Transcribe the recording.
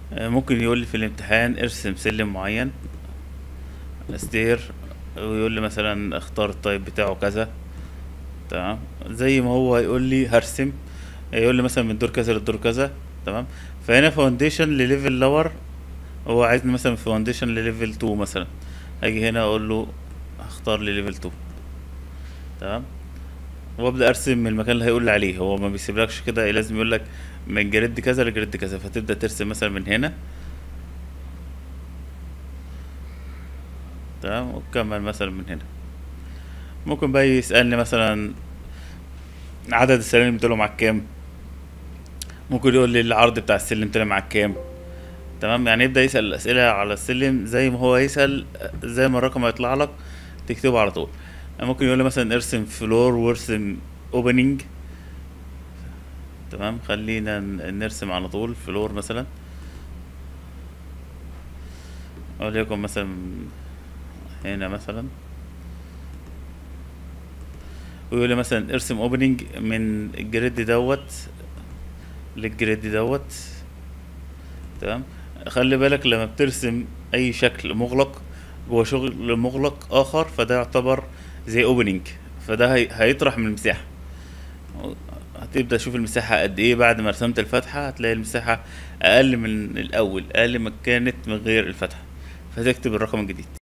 آه، ممكن يقول لي في الامتحان ارسم سلم معين ستير ويقول لي مثلا اختار التايب بتاعه كذا تمام زي ما هو يقول لي هرسم يقول لي مثلا من دور كذا للدور كذا تمام فهنا فاونديشن لليفل لور هو عايزني مثلا فاونديشن لليفل 2 مثلا اجي هنا اقول له هختار لي ليفل 2 تمام وابدا ارسم من المكان اللي هيقول لي عليه هو ما بيسيبلكش كده لازم يقول لك من جريد كذا لجريد كذا فتبدا ترسم مثلا من هنا تمام وتكمل مثلا من هنا ممكن بقى يسألني مثلا عدد السلالم طلعوا معاك كام ممكن يقول لي العرض بتاع السلم طلع معاك كام تمام يعني يبدأ يسأل الأسئلة على السلم زي ما هو يسأل زي ما الرقم هيطلع لك تكتبه على طول ممكن يقول لي مثلا ارسم فلور وارسم اوبننج تمام خلينا ن- نرسم على طول فلور مثلا وليكن مثلا هنا مثلا ويقول لي مثلا ارسم اوبننج من الجريد دوت للجريد دوت تمام خلي بالك لما بترسم اي شكل مغلق جوه شغل مغلق اخر فده يعتبر زي اوبننج فده هي... هيطرح من المساحه هتبدا تشوف المساحه قد ايه بعد ما رسمت الفتحه هتلاقي المساحه اقل من الاول اقل ما كانت من غير الفتحه فتكتب الرقم الجديد